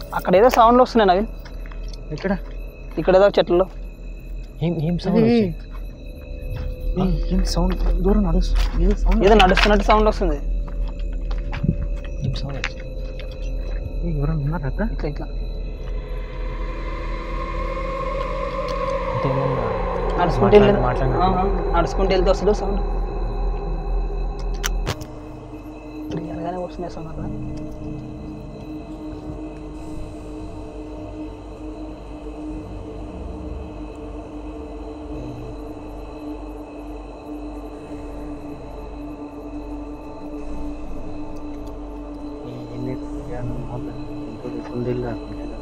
అక్కడ ఏదో సౌండ్లు వస్తున్నాయి నవీన్ ఎక్కడ ఇక్కడ ఏదో చెట్లలో ఏం ఏం సౌండ్ ఏయ్, ఏయ్, ఏం సౌండ్ దూరం నడుస్తు ఏదో సౌండ్ ఏదో నడుస్తున్నట్టు సౌండ్ వస్తుంది ఏం సౌండ్ వచ్చింది ఎవరైనా ఉన్నారు అక్కడ ఇట్లా ఇట్లా అంటే ఏమన్నా నడుచుకుంటే మాట్లాడి- మాట్లాడినట్టు. నడుచుకుంటే వెళ్తే వస్తుంది సౌండ్ క్లియర్గానే వస్తున్నాయి సౌండ్ అక్కడ ఏం లేదు, ఏమన్నా మాట్లాడు. ఇంకోటి కుందేలు కాకుండా